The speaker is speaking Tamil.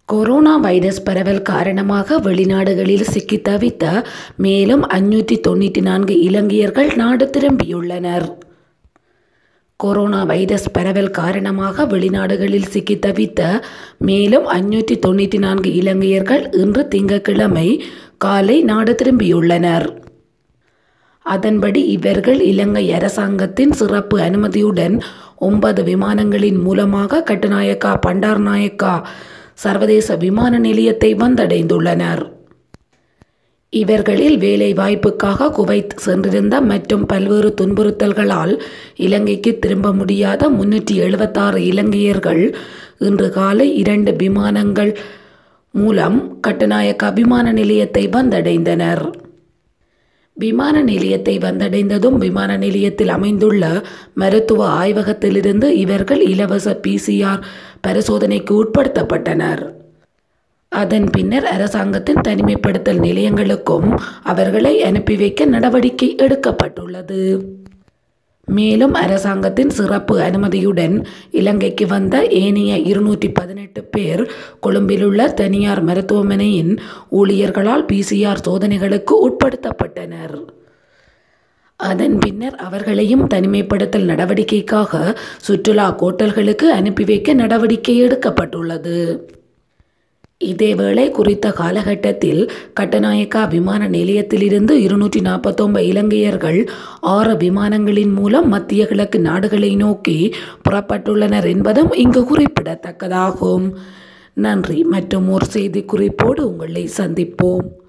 கொரோனா வைரஸ் பரவல் காரணமாக வெளிநாடுகளில் சிக்கி தவித்த மேலும் அஞ்சூற்றி தொண்ணூற்றி நான்கு இலங்கையர்கள் நாடு திரும்பியுள்ளனர் கொரோனா வைரஸ் பரவல் காரணமாக வெளிநாடுகளில் சிக்கி தவித்த மேலும் அஞ்சூற்றி தொண்ணூற்றி நான்கு இலங்கையர்கள் இன்று திங்கட்கிழமை காலை நாடு திரும்பியுள்ளனர் அதன்படி இவர்கள் இலங்கை அரசாங்கத்தின் சிறப்பு அனுமதியுடன் ஒன்பது விமானங்களின் மூலமாக கட்டுநாயக்கா பண்டார்நாயக்கா சர்வதேச விமான நிலையத்தை வந்தடைந்துள்ளனர் இவர்களில் வேலை வாய்ப்புக்காக குவைத் சென்றிருந்த மற்றும் பல்வேறு துன்புறுத்தல்களால் இலங்கைக்கு திரும்ப முடியாத முன்னூற்றி எழுபத்தாறு இலங்கையர்கள் இன்று காலை இரண்டு விமானங்கள் மூலம் கட்டுநாயக்கா விமான நிலையத்தை வந்தடைந்தனர் விமான நிலையத்தை வந்தடைந்ததும் விமான நிலையத்தில் அமைந்துள்ள மருத்துவ ஆய்வகத்திலிருந்து இவர்கள் இலவச பிசிஆர் பரிசோதனைக்கு உட்படுத்தப்பட்டனர் அதன் பின்னர் அரசாங்கத்தின் தனிமைப்படுத்தல் நிலையங்களுக்கும் அவர்களை அனுப்பி வைக்க நடவடிக்கை எடுக்கப்பட்டுள்ளது மேலும் அரசாங்கத்தின் சிறப்பு அனுமதியுடன் இலங்கைக்கு வந்த ஏனைய இருநூற்றி பதினெட்டு பேர் கொழும்பிலுள்ள தனியார் மருத்துவமனையின் ஊழியர்களால் பிசிஆர் சோதனைகளுக்கு உட்படுத்தப்பட்டனர் அதன் பின்னர் அவர்களையும் தனிமைப்படுத்தல் நடவடிக்கைக்காக சுற்றுலா கோட்டல்களுக்கு அனுப்பி வைக்க நடவடிக்கை எடுக்கப்பட்டுள்ளது இதேவேளை குறித்த காலகட்டத்தில் கட்டநாயக்கா விமான நிலையத்திலிருந்து இருநூற்றி நாற்பத்தொன்பது இலங்கையர்கள் ஆறு விமானங்களின் மூலம் மத்திய கிழக்கு நாடுகளை நோக்கி புறப்பட்டுள்ளனர் என்பதும் இங்கு குறிப்பிடத்தக்கதாகும் நன்றி மற்றும் ஒரு செய்தி குறிப்போடு உங்களை சந்திப்போம்